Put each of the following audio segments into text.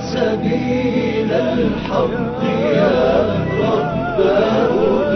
سبيل الحق يا رباه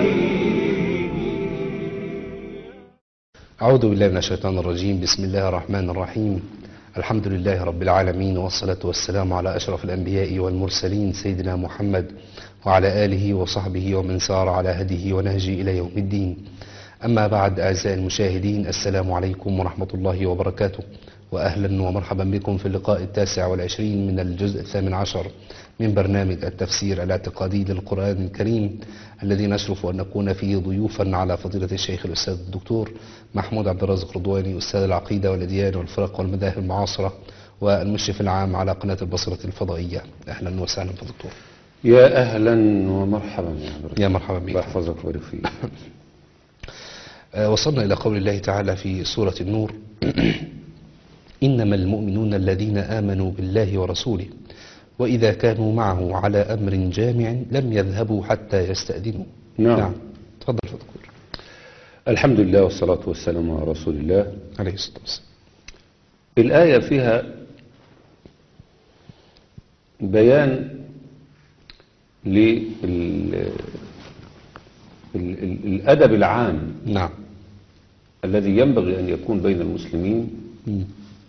أعوذ بالله من الشيطان الرجيم بسم الله الرحمن الرحيم الحمد لله رب العالمين والصلاة والسلام على أشرف الأنبياء والمرسلين سيدنا محمد وعلى آله وصحبه ومن سار على هديه ونهجه إلى يوم الدين أما بعد أعزائي المشاهدين السلام عليكم ورحمة الله وبركاته وأهلا ومرحبا بكم في اللقاء التاسع والعشرين من الجزء الثامن عشر من برنامج التفسير الاعتقادي للقرآن الكريم الذي نشرف أن نكون فيه ضيوفا على فضيلة الشيخ الأستاذ الدكتور محمود عبد الرازق رضواني أستاذ العقيدة والأديان والفرق والمذاهب المعاصرة والمشرف العام على قناة البصرة الفضائية أهلا وسهلا في الدكتور يا أهلا ومرحبا يا حضرتك يا مرحبا الله بك يحفظك ويبارك فيك آه، وصلنا إلى قول الله تعالى في سورة النور إنما المؤمنون الذين آمنوا بالله ورسوله وإذا كانوا معه على أمر جامع لم يذهبوا حتى يستأذنوا نعم. نعم تفضل يا دكتور الحمد لله والصلاة والسلام على رسول الله عليه الصلاة والسلام الآية فيها بيان للأدب العام نعم الذي ينبغي أن يكون بين المسلمين مم.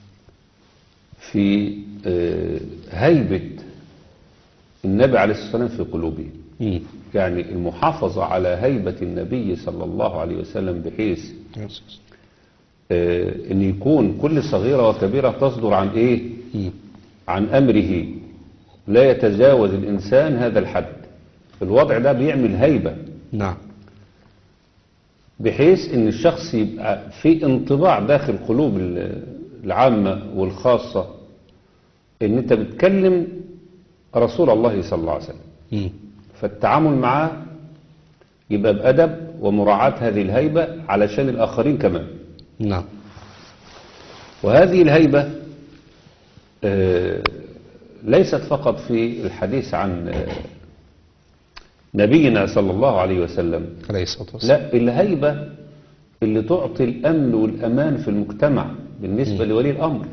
في آه، هيبة النبي عليه الصلاة والسلام في قلوبهم مم. يعني المحافظة على هيبة النبي صلى الله عليه وسلم بحيث آه، ان يكون كل صغيرة وكبيرة تصدر عن ايه مم. عن امره لا يتجاوز الانسان هذا الحد الوضع ده بيعمل هيبة نعم بحيث ان الشخص يبقى في انطباع داخل قلوب ال- العامة والخاصة ان انت بتكلم رسول الله صلى الله عليه وسلم مم. فالتعامل معاه يبقى بأدب ومراعاة هذه الهيبة علشان الآخرين كمان نعم وهذه الهيبة آه، ليست فقط في الحديث عن آه، نبينا صلى الله عليه وسلم عليه الصلاة والسلام لا الهيبة اللي تعطي الأمن والأمان في المجتمع بالنسبة لولي الأمر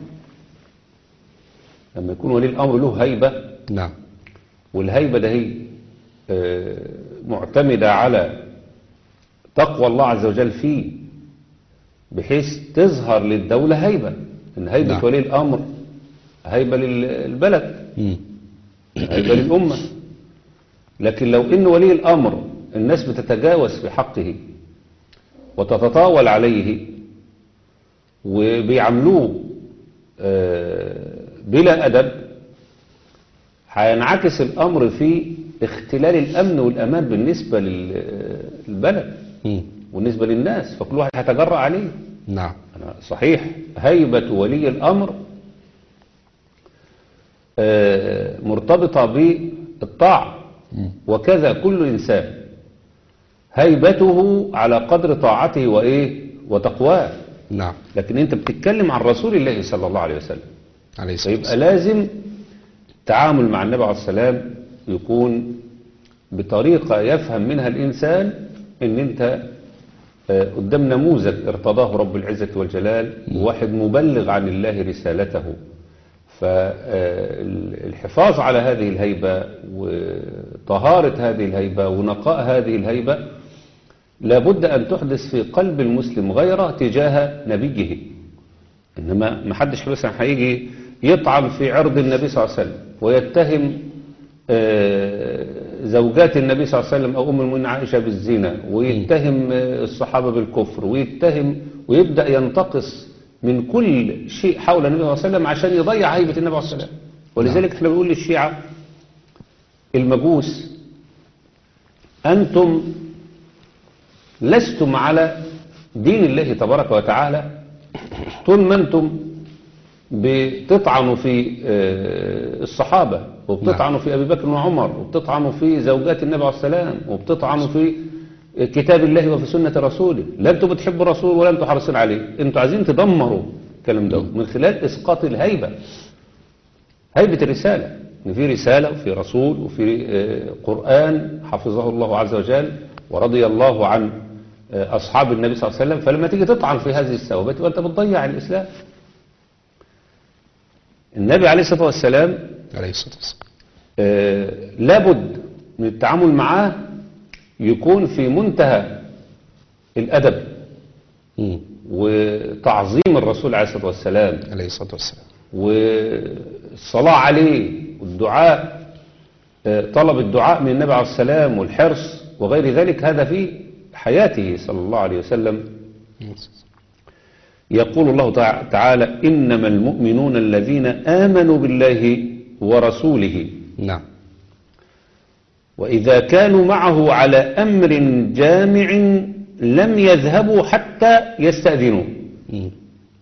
لما يكون ولي الأمر له هيبة نعم والهيبة ده هي آه، معتمدة على تقوى الله عز وجل فيه بحيث تظهر للدولة هيبة إن هيبة نعم. ولي الأمر هيبة للبلد مم. هيبة للأمة لكن لو إن ولي الأمر الناس بتتجاوز في حقه وتتطاول عليه وبيعملوه آه، بلا أدب هينعكس الأمر في اختلال الأمن والأمان بالنسبة لل- للبلد مم. وبالنسبة للناس فكل واحد هيتجرأ عليه نعم أنا صحيح هيبة ولي الأمر آه، مرتبطة بالطاعة وكذا كل إنسان هيبته على قدر طاعته وإيه وتقواه نعم لكن أنت بتتكلم عن رسول الله صلى الله عليه وسلم عليه الصلاة فيبقى والسلام لازم التعامل مع النبي عليه السلام يكون بطريقة يفهم منها الإنسان ان انت آه، قدام نموذج ارتضاه رب العزة والجلال وواحد مبلغ عن الله رسالته فالحفاظ على هذه الهيبة وطهارة هذه الهيبة ونقاء هذه الهيبة لابد أن تحدث في قلب المسلم غيره تجاه نبيه إنما ما حدش مثلا هيجي يطعن في عرض النبي صلى الله عليه وسلم ويتهم آه، زوجات النبي صلى الله عليه وسلم أو أم المؤمنين عائشة بالزنا ويتهم آه، الصحابة بالكفر ويتهم ويبدأ ينتقص من كل شيء حول النبي صلى الله عليه وسلم عشان يضيع هيبة النبي عليه السلام ولذلك احنا بنقول للشيعة المجوس أنتم لستم على دين الله تبارك وتعالى طول ما أنتم بتطعنوا في آه، الصحابة وبتطعنوا في أبي بكر وعمر وبتطعنوا في زوجات النبي عليه السلام وبتطعنوا في كتاب الله وفي سنة رسوله لا أنتم بتحبوا الرسول ولا أنتم حريصين عليه أنتم عايزين تدمروا الكلام ده من خلال إسقاط الهيبة هيبة الرسالة إن في رسالة وفي رسول وفي آه، قرآن حفظه الله عز وجل ورضي الله عن آه، أصحاب النبي صلى الله عليه وسلم فلما تيجي تطعن في هذه الثوابت يبقى أنت بتضيع الإسلام النبي عليه الصلاة والسلام عليه الصلاة والسلام آه، لابد من التعامل معاه يكون في منتهى الأدب مم. وتعظيم الرسول عليه الصلاة والسلام عليه الصلاة والسلام والصلاة عليه والدعاء آه، طلب الدعاء من النبي عليه السلام والحرص وغير ذلك هذا في حياته صلى الله عليه وسلم يقول الله تع- تعالى إنما المؤمنون الذين آمنوا بالله ورسوله نعم وإذا كانوا معه على أمر جامع لم يذهبوا حتى يستأذنوا مم.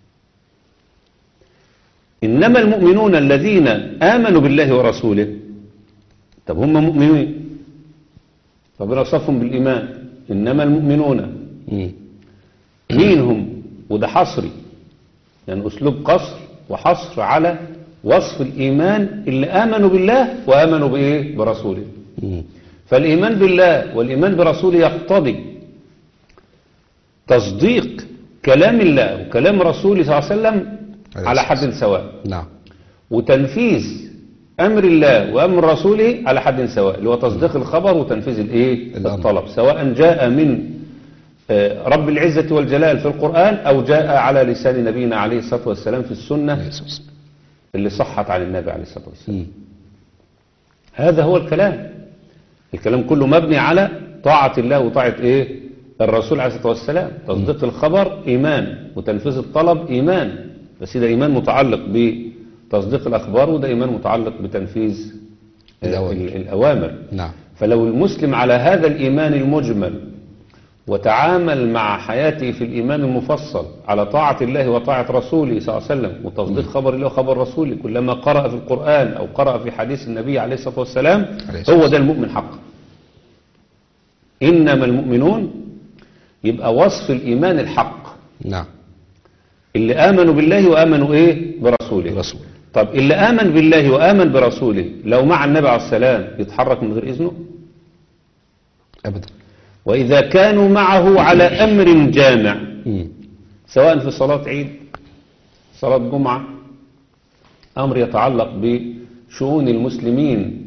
إنما المؤمنون الذين آمنوا بالله ورسوله طب هم مؤمنين ربنا وصفهم بالإيمان إنما المؤمنون مم. مين هم وده حصري يعني أسلوب قصر وحصر على وصف الإيمان اللي آمنوا بالله وآمنوا بإيه برسوله مم. فالإيمان بالله والإيمان برسوله يقتضي تصديق كلام الله وكلام رسوله صلى الله عليه وسلم عليه على الصلاة حد سواء نعم وتنفيذ أمر الله وأمر رسوله على حد سواء اللي هو تصديق الخبر وتنفيذ الإيه الأمر. الطلب سواء جاء من آه، رب العزة والجلال في القرآن أو جاء على لسان نبينا عليه الصلاة والسلام في عليه السنة الصلاة والسلام اللي صحت عن النبي عليه الصلاة والسلام مم. هذا هو الكلام الكلام كله مبني على طاعة الله وطاعة ايه الرسول عليه الصلاة والسلام تصديق الخبر ايمان وتنفيذ الطلب ايمان بس ده ايمان متعلق بتصديق الاخبار وده ايمان متعلق بتنفيذ آه، الأوامر. ال- الاوامر نعم فلو المسلم على هذا الإيمان المجمل وتعامل مع حياته في الإيمان المفصل على طاعة الله وطاعة رسوله صلى الله عليه وسلم وتصديق خبر الله وخبر رسوله كلما قرأ في القرآن أو قرأ في حديث النبي عليه الصلاة والسلام عليه الصلاة هو ده المؤمن حقا إنما المؤمنون يبقى وصف الإيمان الحق نعم اللي آمنوا بالله وآمنوا إيه برسوله رسول طب اللي آمن بالله وآمن برسوله لو مع النبي عليه السلام يتحرك من غير إذنه أبدا وإذا كانوا معه على أمر جامع مم. سواء في صلاة عيد صلاة جمعة أمر يتعلق بشؤون المسلمين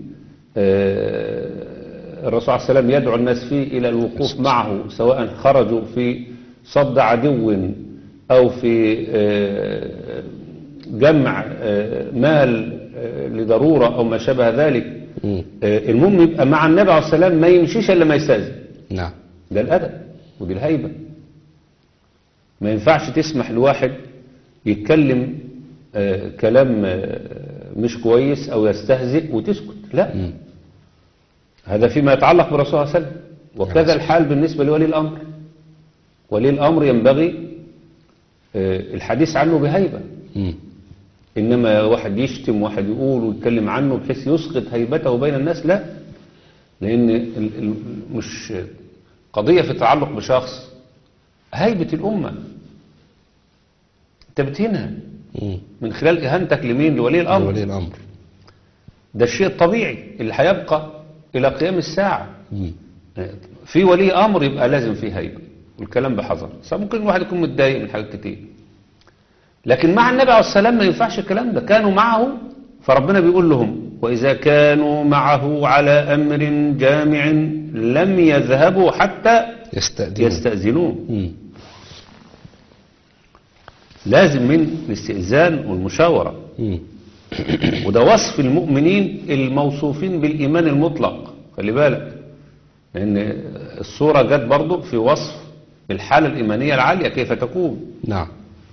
آه، الرسول عليه السلام يدعو الناس فيه إلى الوقوف معه سواء خرجوا في صد عدو أو في آه، جمع آه، مال آه، لضرورة أو ما شابه ذلك مم. آه، المهم يبقى مع النبي عليه السلام ما يمشيش إلا ما يستأذن نعم ده الأدب ودي الهيبة ما ينفعش تسمح لواحد يتكلم آه كلام آه مش كويس أو يستهزئ وتسكت لا مم. هذا فيما يتعلق بالرسول صلى الله عليه وسلم وكذا نعم. الحال بالنسبة لولي الأمر ولي الأمر ينبغي آه الحديث عنه بهيبة مم. إنما واحد يشتم واحد يقول ويتكلم عنه بحيث يسقط هيبته بين الناس لا لأن ال- ال- مش قضية في التعلق بشخص هيبة الأمة أنت بتهينها مم. من خلال إهانتك لمين لولي الأمر ولي الأمر ده الشيء الطبيعي اللي هيبقى إلى قيام الساعة مم. في ولي أمر يبقى لازم فيه هيبة والكلام بحذر ممكن الواحد يكون متضايق من حاجات كتير لكن مع النبي عليه السلام ما ينفعش الكلام ده كانوا معه فربنا بيقول لهم وإذا كانوا معه على أمر جامع لم يذهبوا حتى يستأذن يستأذنوه مم. لازم من الاستئذان والمشاورة مم. وده وصف المؤمنين الموصوفين بالإيمان المطلق خلي بالك لأن الصورة جت برضو في وصف الحالة الإيمانية العالية كيف تكون نعم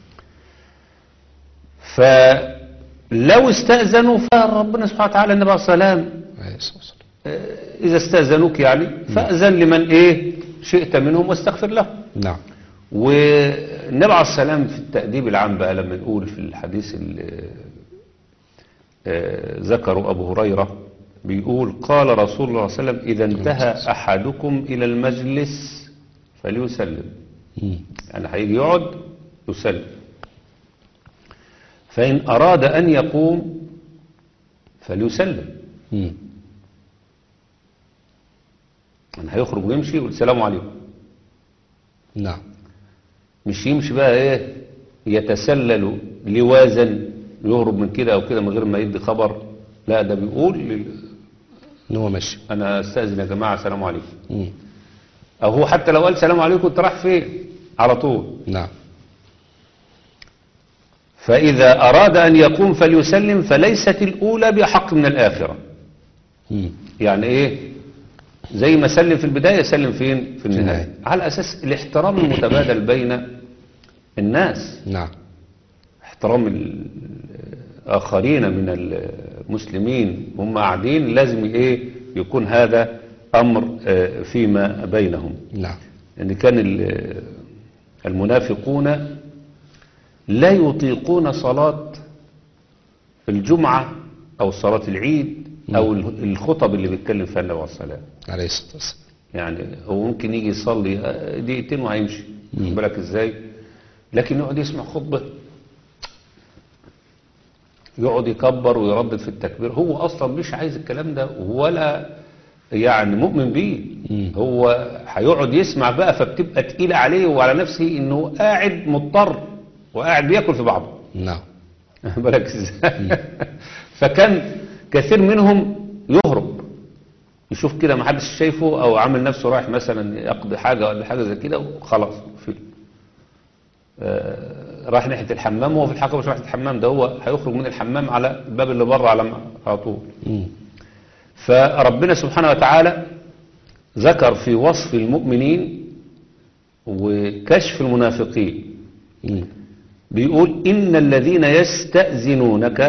فلو استأذنوا فربنا سبحانه وتعالى النبي عليه السلام عليه الصلاة والسلام إذا استأذنوك يعني فأذن لمن إيه شئت منهم واستغفر لهم نعم والنبي عليه السلام في التأديب العام بقى لما يقول في الحديث اللي آه، ذكره أبو هريرة بيقول قال رسول الله صلى الله عليه وسلم إذا انتهى أحدكم إلى المجلس فليسلم مم. يعني هيجي يقعد يسلم فإن أراد أن يقوم فليسلم مم. يعني هيخرج ويمشي يقول السلام عليكم نعم مش يمشي بقى ايه يتسلل لوازا يهرب من كده او كده من غير ما يدي خبر لا ده بيقول لل... ان هو ماشي انا استاذن يا جماعه السلام عليكم مم. او هو حتى لو قال سلام عليكم انت رايح فين على طول نعم فاذا اراد ان يقوم فليسلم فليست الاولى باحق من الاخره مم. يعني ايه زي ما سلم في البدايه سلم فين في النهايه النهاية. على اساس الاحترام المتبادل بين الناس نعم احترام الآخرين من المسلمين هم قاعدين لازم ايه يكون هذا أمر آه، فيما بينهم نعم ان كان ال- المنافقون لا يطيقون صلاة الجمعة أو صلاة العيد أو الخطب اللي بيتكلم فيها النبي عليه الصلاة والسلام عليه الصلاة والسلام يعني هو ممكن يجي يصلي آه، دقيقتين وهيمشي واخد بالك ازاي لكن يقعد يسمع خطبة يقعد يكبر ويردد في التكبير هو اصلا مش عايز الكلام ده ولا يعني مؤمن بيه مم. هو هيقعد يسمع بقى فبتبقى تقيلة عليه وعلى نفسه انه قاعد مضطر وقاعد بياكل في بعضه نعم واخد بالك ازاي فكان كثير منهم يهرب يشوف كده ما حدش شايفه او عامل نفسه رايح مثلا يقضي حاجه ولا حاجه زي كده وخلاص في آه، راح ناحيه الحمام وهو في الحقيقه مش رايح الحمام ده هو هيخرج من الحمام على الباب اللي بره على على طول مم. فربنا سبحانه وتعالى ذكر في وصف المؤمنين وكشف المنافقين مم. بيقول إن الذين يستأذنونك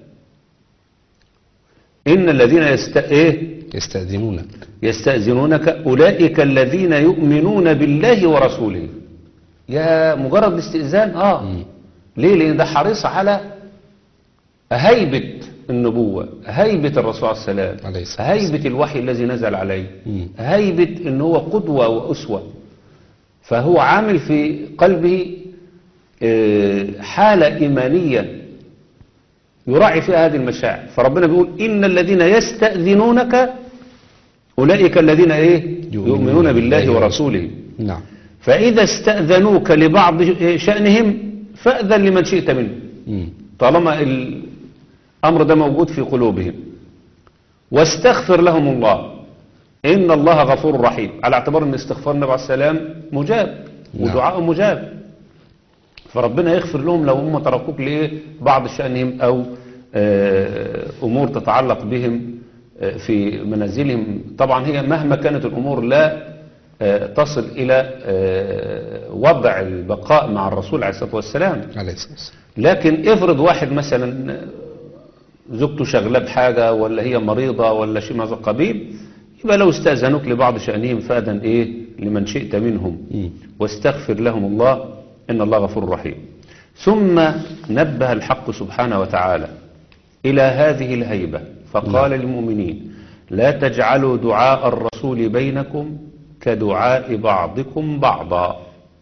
إن الذين يست... إيه؟ يستأذنونك يستأذنونك أولئك الذين يؤمنون بالله ورسوله يا مجرد الاستئذان آه مم. ليه لأن ده حريص على هيبة النبوة هيبة الرسول عليه السلام عليه الصلاة هيبة الوحي الذي نزل عليه مم. هيبة ان هو قدوة وأسوة فهو عامل في قلبه آه، حالة إيمانية يراعي فيها هذه المشاعر فربنا بيقول إن الذين يستأذنونك أولئك الذين إيه يؤمنون بالله ورسوله نعم فإذا استأذنوك لبعض شأنهم فأذن لمن شئت منه مم. طالما الأمر ده موجود في قلوبهم واستغفر لهم الله إن الله غفور رحيم على اعتبار أن استغفار النبي عليه السلام مجاب نعم. ودعاء مجاب فربنا يغفر لهم لو هم تركوك لإيه بعض شأنهم أو آه، أمور تتعلق بهم آه، في منازلهم طبعا هي مهما كانت الأمور لا آه، تصل إلى آه، وضع البقاء مع الرسول عليه الصلاة والسلام عليه الصلاة والسلام لكن افرض واحد مثلا زوجته شغلة بحاجة ولا هي مريضة ولا شيء من هذا القبيل يبقى لو استأذنوك لبعض شأنهم فأذن إيه لمن شئت منهم مم. واستغفر لهم الله إن الله غفور رحيم ثم نبه الحق سبحانه وتعالى إلى هذه الهيبة فقال للمؤمنين لا تجعلوا دعاء الرسول بينكم كدعاء بعضكم بعضا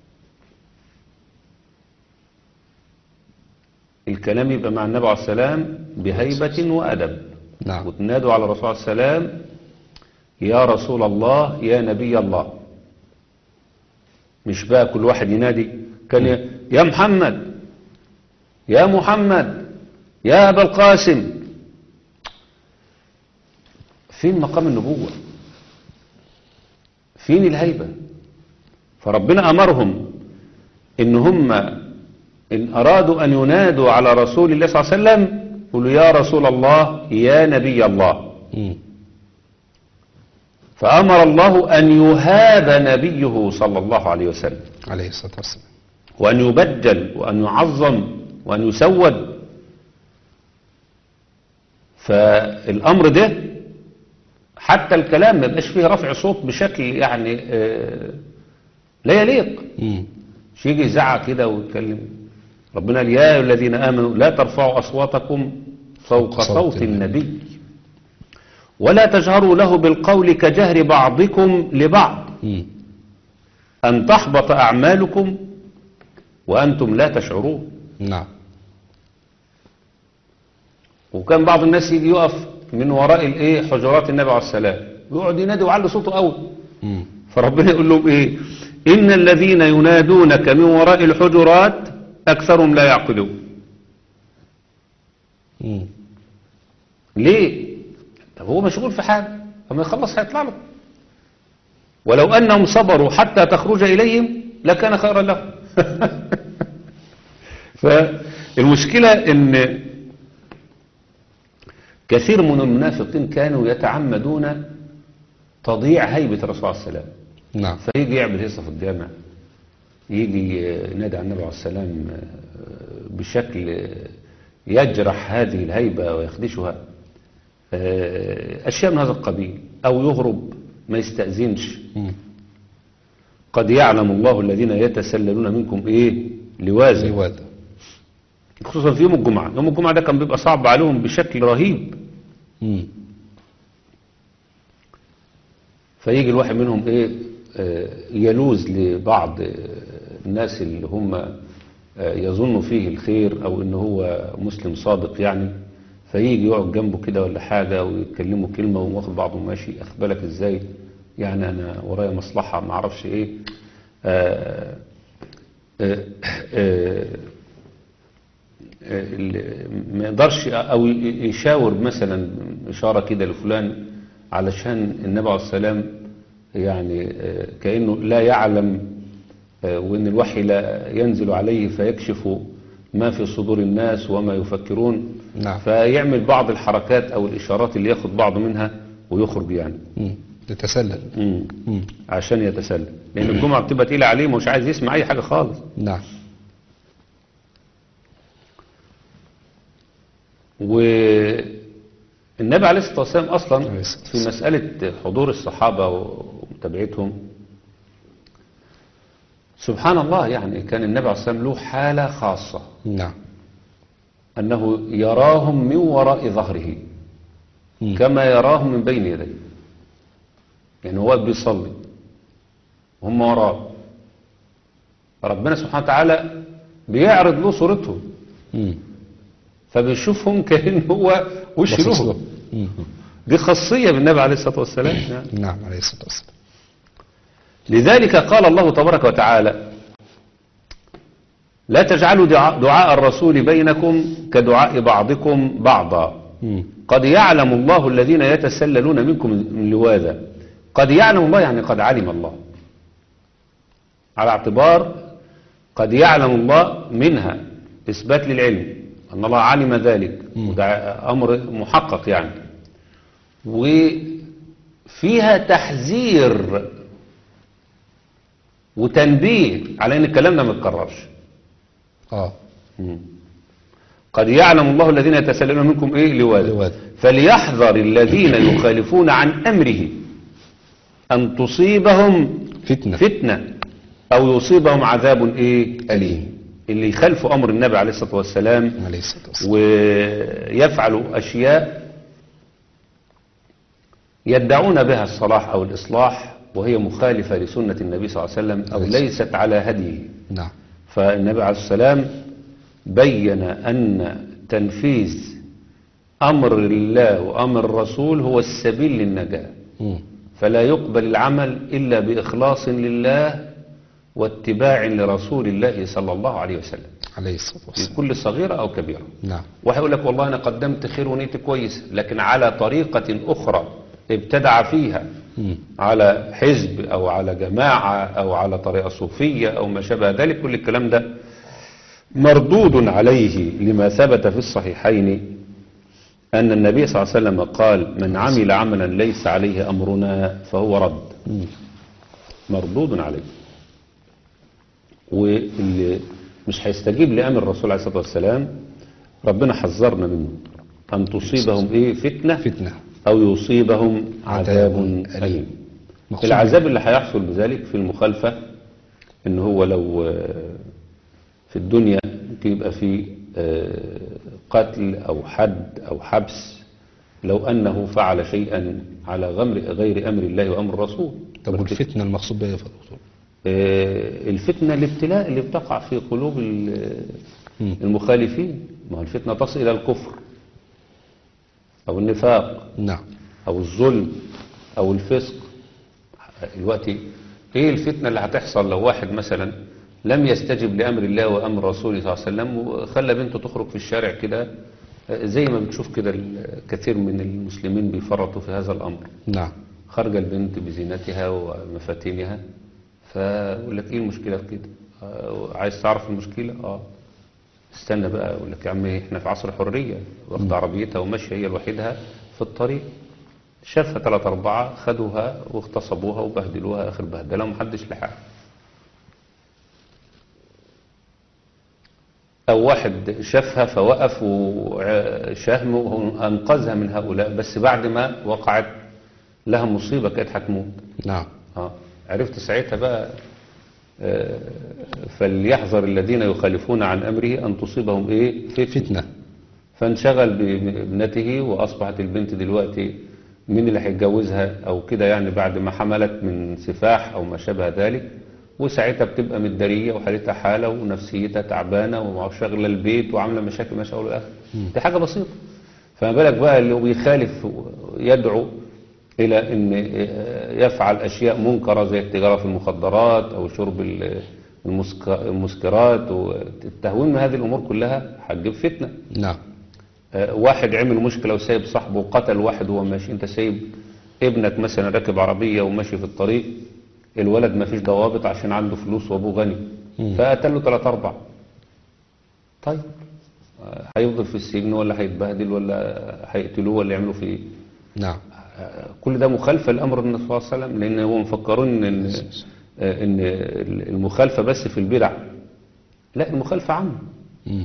الكلام يبقى مع النبي عليه السلام بهيبة وأدب نعم وتنادوا على الرسول عليه السلام يا رسول الله يا نبي الله مش بقى كل واحد ينادي كان ي- يا محمد يا محمد يا أبا القاسم فين مقام النبوة فين الهيبة فربنا أمرهم إن هم إن أرادوا أن ينادوا على رسول الله صلى الله عليه وسلم قولوا يا رسول الله يا نبي الله مم. فأمر الله أن يهاب نبيه صلى الله عليه وسلم عليه الصلاة والسلام وأن يبجل وأن يعظم وأن يسود فالأمر ده حتى الكلام ما يبقاش فيه رفع صوت بشكل يعني آه، لا يليق مم. مش يجي يزعق كده ويتكلم ربنا قال يا أيها الذين آمنوا لا ترفعوا أصواتكم فوق صوت صوت النبي ولا تجهروا له بالقول كجهر بعضكم لبعض مم. أن تحبط أعمالكم وأنتم لا تشعرون نعم وكان بعض الناس يجي يقف من وراء الايه حجرات النبي عليه السلام يقعد ينادي ويعلي صوته قوي مم. فربنا يقول لهم ايه ان الذين ينادونك من وراء الحجرات اكثرهم لا يعقلون مم. ليه طب هو مشغول في حاجة فما يخلص هيطلع له ولو أنهم صبروا حتى تخرج إليهم لكان خيرا لهم فالمشكلة ان كثير من المنافقين كانوا يتعمدون تضييع هيبة الرسول عليه السلام نعم فيجي يعمل هيصة في الجامع يجي ينادي على النبي عليه السلام بشكل يجرح هذه الهيبة ويخدشها أشياء من هذا القبيل أو يهرب ما يستأذنش مم. قد يعلم الله الذين يتسللون منكم إيه لوازن لواذا خصوصا في يوم الجمعة يوم الجمعة ده كان بيبقى صعب عليهم بشكل رهيب مم. فيجي الواحد منهم ايه آه، يلوز لبعض آه، الناس اللي هم آه، يظنوا فيه الخير او ان هو مسلم صادق يعني فيجي يقعد جنبه كده ولا حاجة ويتكلموا كلمة وواخد بعضه ماشي اخد بالك ازاي يعني انا ورايا مصلحة ما اعرفش ايه آه، آه، آه، ال- ما يقدرش او ي- يشاور مثلا اشاره كده لفلان علشان النبي عليه السلام يعني آه، كانه لا يعلم آه، وان الوحي لا ينزل عليه فيكشف ما في صدور الناس وما يفكرون نعم. فيعمل بعض الحركات او الاشارات اللي ياخد بعض منها ويخرج يعني مم. تتسلل مم. مم. عشان يتسلى لان الجمعه بتبقى تقيله عليه ومش عايز يسمع اي حاجه خالص نعم والنبي عليه الصلاة والسلام عليه أصلا الصلاة في مسألة حضور الصحابة ومتابعتهم سبحان الله يعني كان النبي عليه الصلاة والسلام له حالة خاصة نعم أنه يراهم من وراء ظهره مم. كما يراهم من بين يديه يعني هو بيصلي هم وراه ربنا سبحانه وتعالى بيعرض له صورتهم مم. فبيشوفهم كأن هو وش باصص لهم له. مم. دي خاصية بالنبي عليه الصلاة والسلام يعني. نعم عليه الصلاة والسلام لذلك قال الله تبارك وتعالى لا تجعلوا دعاء, دعاء الرسول بينكم كدعاء بعضكم بعضا مم. قد يعلم الله الذين يتسللون منكم من لواذا قد يعلم الله يعني قد علم الله على اعتبار قد يعلم الله منها إثبات للعلم أن الله علم ذلك وده أمر محقق يعني وفيها تحذير وتنبيه على ان الكلام ده ما يتكررش اه قد يعلم الله الذين يتسللون منكم ايه لواذا لواذا. فليحذر الذين يخالفون عن امره ان تصيبهم فتنة فتنة او يصيبهم عذاب ايه اليم اللي يخالفوا امر النبي عليه الصلاة والسلام عليه الصلاة والسلام ويفعلوا اشياء يدعون بها الصلاح او الاصلاح وهي مخالفة لسنة النبي صلى الله عليه وسلم او عليه ليست على هديه نعم فالنبي عليه السلام بين أن تنفيذ أمر الله وأمر الرسول هو السبيل للنجاة مم. فلا يقبل العمل إلا بإخلاص لله واتباع لرسول الله صلى الله عليه وسلم عليه الصلاة في والسلام كل صغيرة أو كبيرة نعم وهيقول لك والله أنا قدمت خير ونيتي كويس لكن على طريقة أخرى ابتدع فيها مم. على حزب أو على جماعة أو على طريقة صوفية أو ما شابه ذلك كل الكلام ده مردود عليه لما ثبت في الصحيحين أن النبي صلى الله عليه وسلم قال من عمل عملا ليس عليه أمرنا فهو رد مم. مردود عليه واللي مش هيستجيب لأمر الرسول عليه الصلاة والسلام ربنا حذرنا منه أن تصيبهم إيه فتنة فتنة أو يصيبهم عذاب عذاب أليم أليم. مقصود العذاب اللي هيحصل بذلك في المخالفة إن هو لو آه، في الدنيا ممكن يبقى في آه، قتل أو حد أو حبس لو أنه فعل شيئا على غمر غير أمر الله وأمر الرسول طب والفتنة المقصود بها يا دكتور آه، الفتنة الابتلاء اللي بتقع في قلوب ال- مم. المخالفين ما هو الفتنة تصل إلى الكفر أو النفاق نعم او الظلم او الفسق دلوقتي ايه الفتنة اللي هتحصل لو واحد مثلا لم يستجب لامر الله وامر رسوله صلى الله عليه وسلم وخلى بنته تخرج في الشارع كده زي ما بتشوف كده الكثير من المسلمين بيفرطوا في هذا الأمر نعم خرج البنت بزينتها ومفاتنها فيقول لك ايه المشكلة في كده آه، عايز تعرف المشكلة اه استنى بقى يقول لك يا عم احنا في عصر حرية واخدة عربيتها وماشية هي لوحدها في الطريق شافها ثلاثة أربعة خدوها واغتصبوها وبهدلوها آخر بهدلة ومحدش لحقها أو واحد شافها فوقف وشهم وأنقذها من هؤلاء بس بعد ما وقعت لها مصيبة كانت هتموت نعم اه عرفت ساعتها بقى آه، فليحذر الذين يخالفون عن أمره أن تصيبهم إيه فتنة فتنة فانشغل بابنته وأصبحت البنت دلوقتي مين اللي هيتجوزها أو كده يعني بعد ما حملت من سفاح أو ما شابه ذلك وساعتها بتبقى متدارية وحالتها حالة ونفسيتها تعبانة وشغلة البيت وعاملة مشاكل ما شاء الله الآخر دي حاجة بسيطة فما بالك بقى اللي بيخالف يدعو إلى أن يفعل أشياء منكرة زي التجارة في المخدرات أو شرب ال- المسك- المسكرات والتهوين من هذه الأمور كلها هتجيب فتنة نعم آه، واحد عمل مشكلة وسايب صاحبه وقتل واحد وهو ماشي انت سايب ابنك مثلا راكب عربية وماشي في الطريق الولد ما فيش ضوابط عشان عنده فلوس وابوه غني فقتل له ثلاثة أربعة طيب آه، هيفضل في السجن ولا هيتبهدل ولا هيقتلوه ولا يعملوا فيه ايه نعم آه، كل ده مخالفة لأمر النبي صلى الله عليه وسلم لأن هم مفكرون إن آه، إن المخالفة بس في البدع لا المخالفة عامة مم.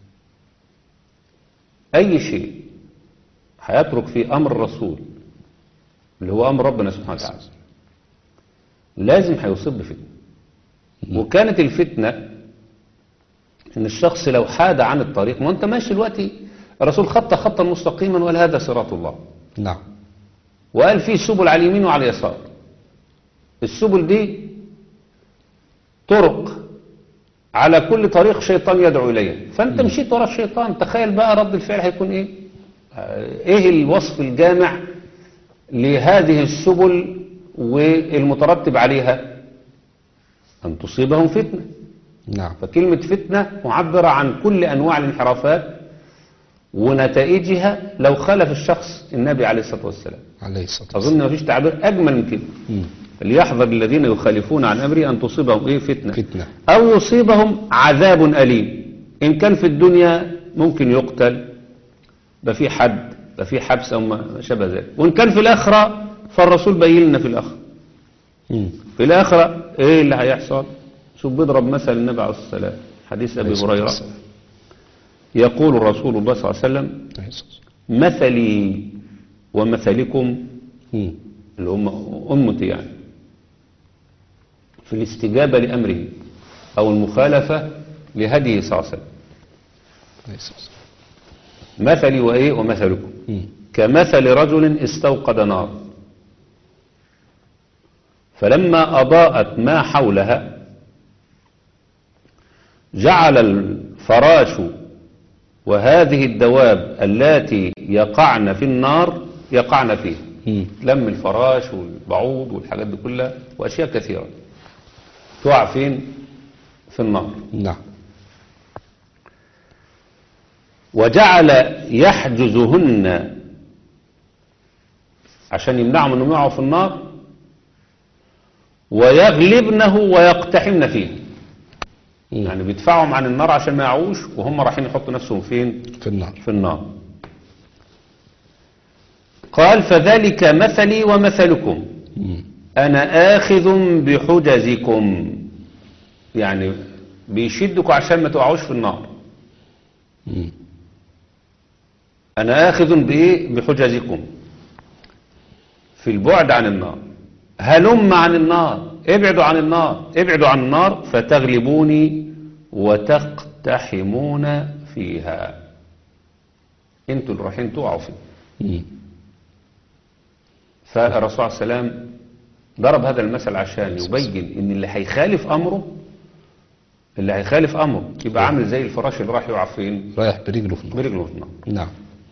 أي شيء هيترك فيه أمر الرسول اللي هو أمر ربنا سبحانه وتعالى لازم هيصيب بفتنة وكانت الفتنة إن الشخص لو حاد عن الطريق ما أنت ماشي دلوقتي الرسول خط خطا مستقيما ولا هذا صراط الله نعم وقال فيه سبل على اليمين وعلى اليسار السبل دي طرق على كل طريق شيطان يدعو إليه فأنت مشيت ورا الشيطان تخيل بقى رد الفعل هيكون إيه آه، إيه الوصف الجامع لهذه السبل والمترتب عليها أن تصيبهم فتنة نعم فكلمة فتنة معبرة عن كل أنواع الانحرافات ونتائجها لو خالف الشخص النبي عليه الصلاة والسلام عليه الصلاة والسلام أظن ما فيش تعبير أجمل من كده مم. ليحذر الذين يخالفون عن أمري أن تصيبهم إيه فتنة فتنة. أو يصيبهم عذاب أليم إن كان في الدنيا ممكن يقتل ده في حد ده في حبس أو ما شابه ذلك وإن كان في الآخرة فالرسول بين لنا في الآخرة مم. في الآخرة إيه اللي هيحصل شوف بيضرب مثل النبي عليه الصلاة والسلام حديث أبي عليه الصلاة هريرة والسلام. يقول الرسول الله صلى الله عليه وسلم عليه الصلاة والسلام. مثلي ومثلكم مم. اللي هم أمتي يعني في الاستجابة لأمره أو المخالفة لهديه صلى الله عليه وسلم عليه الصلاة والسلام. مثلي وإيه ومثلكم مم. كمثل رجل استوقد نار فلما أضاءت ما حولها جعل الفراش وهذه الدواب اللاتي يقعن في النار يقعن فيه مم. لم الفراش والبعوض والحاجات دي كلها وأشياء كثيرة تقع فين في النار نعم وجعل يحجزهن عشان يمنعهم انهم يقعوا في النار ويغلبنه ويقتحمن فيه مم. يعني بيدفعهم عن النار عشان ما يعوش وهم رايحين يحطوا نفسهم فين في النار في النار قال فذلك مثلي ومثلكم مم. أنا آخذ بحجزكم يعني بيشدكم عشان ما تقعوش في النار مم. أنا آخذ بإيه بحجزكم في البعد عن النار هلم عن النار ابعدوا عن النار ابعدوا عن النار فتغلبوني وتقتحمون فيها انتوا اللي رايحين تقعوا فيه مم. فالرسول عليه السلام ضرب هذا المثل عشان يبين ان اللي هيخالف امره اللي هيخالف امره يبقى عامل زي الفراش اللي راح يقع فين رايح برجله في النار برجله في النار نعم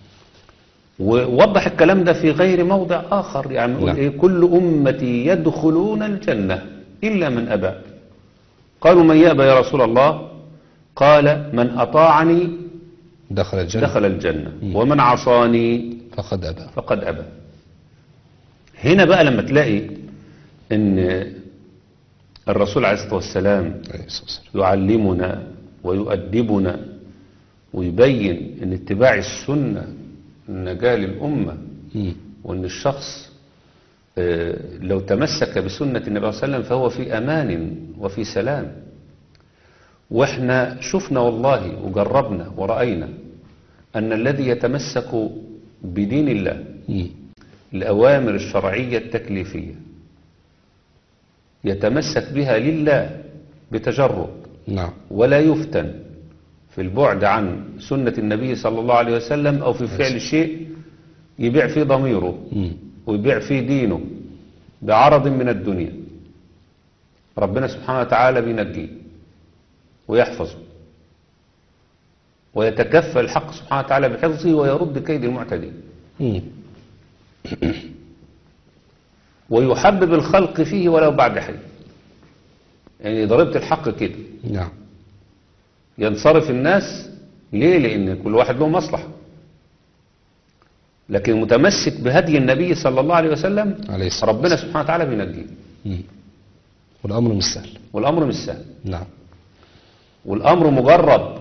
ووضح الكلام ده في غير موضع آخر يعني يقول نعم. إيه كل أمتي يدخلون الجنة إلا من أبى قالوا من يأبى يا رسول الله قال من أطاعني دخل الجنة دخل الجنة ومن عصاني فقد أبى فقد أبى هنا بقى لما تلاقي ان الرسول عليه الصلاة والسلام عليه الصلاة والسلام. يعلمنا ويؤدبنا ويبين ان اتباع السنة نجاة للأمة مم. وان الشخص آه، لو تمسك بسنة النبي صلى الله عليه وسلم فهو في أمان وفي سلام واحنا شفنا والله وجربنا ورأينا أن الذي يتمسك بدين الله مم. الأوامر الشرعية التكليفية يتمسك بها لله بتجرد نعم ولا يفتن في البعد عن سنة النبي صلى الله عليه وسلم أو في فعل شيء يبيع فيه ضميره مم. ويبيع فيه دينه بعرض من الدنيا ربنا سبحانه وتعالى بينجيه ويحفظه ويتكفل الحق سبحانه وتعالى بحفظه ويرد كيد المعتدين مم. ويحبب الخلق فيه ولو بعد حين يعني ضربت الحق كده نعم ينصرف الناس ليه لان كل واحد له مصلحة لكن متمسك بهدي النبي صلى الله عليه وسلم عليه الصلاة ربنا سبحانه وتعالى بينجيه مم. والأمر مش سهل والامر مش سهل نعم والامر مجرب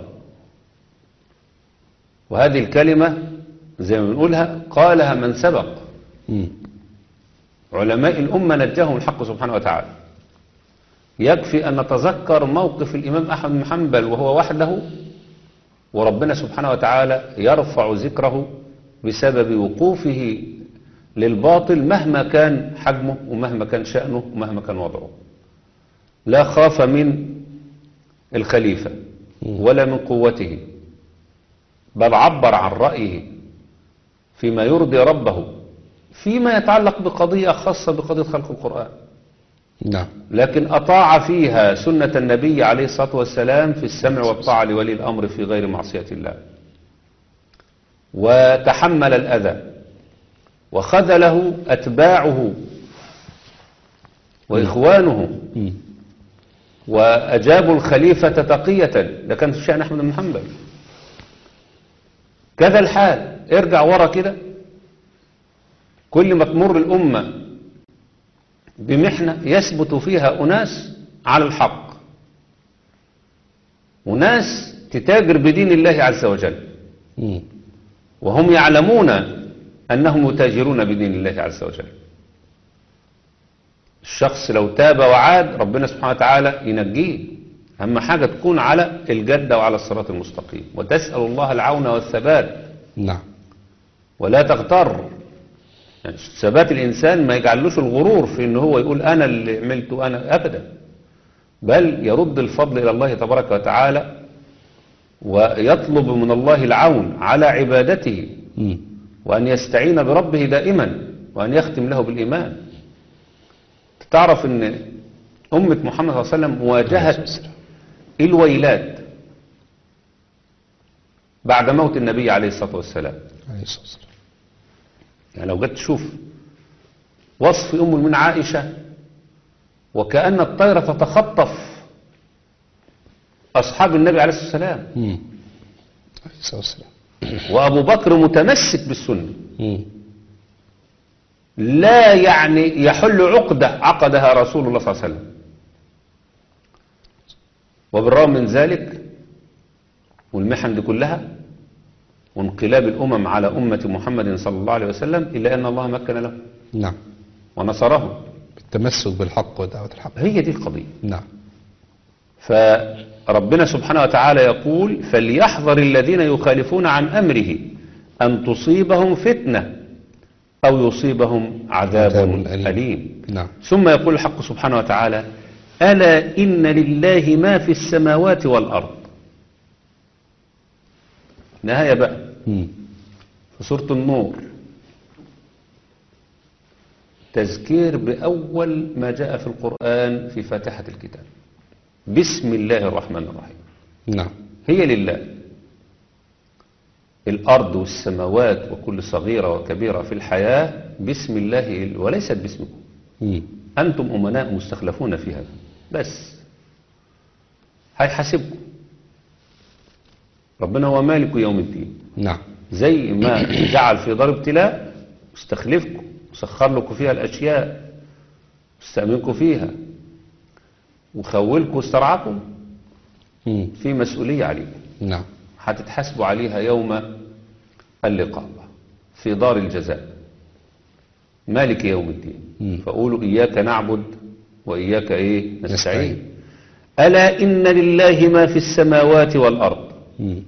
وهذه الكلمة زي ما بنقولها قالها من سبق مم. علماء الأمة نجاهم الحق سبحانه وتعالى يكفي أن نتذكر موقف الإمام أحمد بن حنبل وهو وحده وربنا سبحانه وتعالى يرفع ذكره بسبب وقوفه للباطل مهما كان حجمه ومهما كان شأنه ومهما كان وضعه لا خاف من الخليفة ولا من قوته بل عبر عن رأيه فيما يرضي ربه فيما يتعلق بقضية خاصة بقضية خلق القرآن نعم لكن أطاع فيها سنة النبي عليه الصلاة والسلام في السمع والطاعة لولي الأمر في غير معصية الله وتحمل الأذى وخذله أتباعه وإخوانه مم. وأجابوا الخليفة تقية ده كان في شأن أحمد بن حنبل كذا الحال ارجع ورا كده كل ما تمر الأمة بمحنة يثبت فيها أناس على الحق وناس تتاجر بدين الله عز وجل مم. وهم يعلمون أنهم يتاجرون بدين الله عز وجل الشخص لو تاب وعاد ربنا سبحانه وتعالى ينجيه أهم حاجة تكون على الجدة وعلى الصراط المستقيم وتسأل الله العون والثبات نعم ولا تغتر يعني ثبات الإنسان ما يجعلوش الغرور في إن هو يقول أنا اللي عملته أنا أبدا بل يرد الفضل إلى الله تبارك وتعالى ويطلب من الله العون على عبادته مم. وأن يستعين بربه دائما وأن يختم له بالإيمان تعرف أن أمة محمد صلى الله عليه وسلم واجهت الويلات بعد موت النبي عليه الصلاة والسلام عليه الصلاة والسلام يعني لو جيت تشوف وصف أم المؤمنين عائشة وكأن الطيرة تتخطف أصحاب النبي عليه الصلاة والسلام مم. عليه الصلاة والسلام وأبو بكر متمسك بالسنة مم. لا يعني يحل عقدة عقدها رسول الله صلى الله عليه وسلم وبالرغم من ذلك والمحن دي كلها وانقلاب الأمم على أمة محمد صلى الله عليه وسلم إلا أن الله مكن له نعم ونصره بالتمسك بالحق ودعوة الحق هي دي القضية نعم فربنا سبحانه وتعالى يقول فليحذر الذين يخالفون عن أمره أن تصيبهم فتنة أو يصيبهم عذاب عذاب أليم. أليم نعم ثم يقول الحق سبحانه وتعالى ألا إن لله ما في السماوات والأرض نهاية بقى مم. في سورة النور تذكير بأول ما جاء في القرآن في فاتحة الكتاب بسم الله الرحمن الرحيم نعم هي لله الأرض والسماوات وكل صغيرة وكبيرة في الحياة بسم الله وليست باسمكم مم. أنتم أمناء مستخلفون في هذا بس هيحاسبكم ربنا هو مالك يوم الدين نعم زي ما جعل في دار ابتلاء استخلفكم وسخر لكم فيها الأشياء واستأمنكم فيها وخولكم واسترعاكم مم. في مسؤولية عليكم نعم هتتحاسبوا عليها يوم اللقاء في دار الجزاء مالك يوم الدين مم. فقولوا إياك نعبد وإياك إيه نستعين. نستعين ألا إن لله ما في السماوات والأرض مم.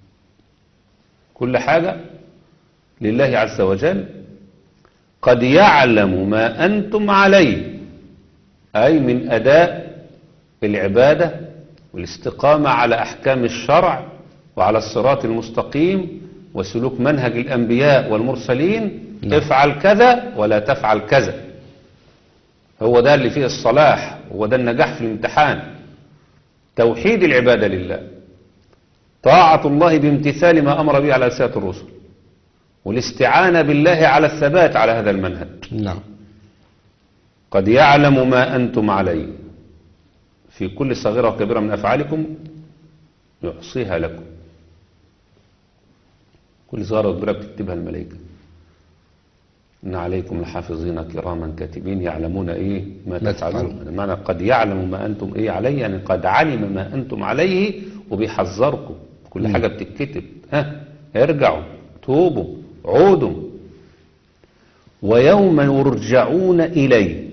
كل حاجة لله عز وجل قد يعلم ما أنتم عليه أي من أداء العبادة والاستقامة على أحكام الشرع وعلى الصراط المستقيم وسلوك منهج الأنبياء والمرسلين نعم. افعل كذا ولا تفعل كذا هو ده اللي فيه الصلاح هو ده النجاح في الامتحان توحيد العبادة لله طاعة الله بامتثال ما أمر به على ألسنة الرسل والاستعانة بالله على الثبات على هذا المنهج نعم قد يعلم ما أنتم عليه في كل صغيرة وكبيرة من أفعالكم يحصيها لكم كل صغيرة وكبيرة بتكتبها الملائكة إن عليكم لحافظين كراما كاتبين يعلمون إيه ما ما تفعلون تفعلون. هذا معنى قد يعلم ما أنتم إيه عليه يعني قد علم ما أنتم عليه وبيحذركم كل مم. حاجة بتتكتب ها ارجعوا توبوا عودوا ويوم يرجعون إليه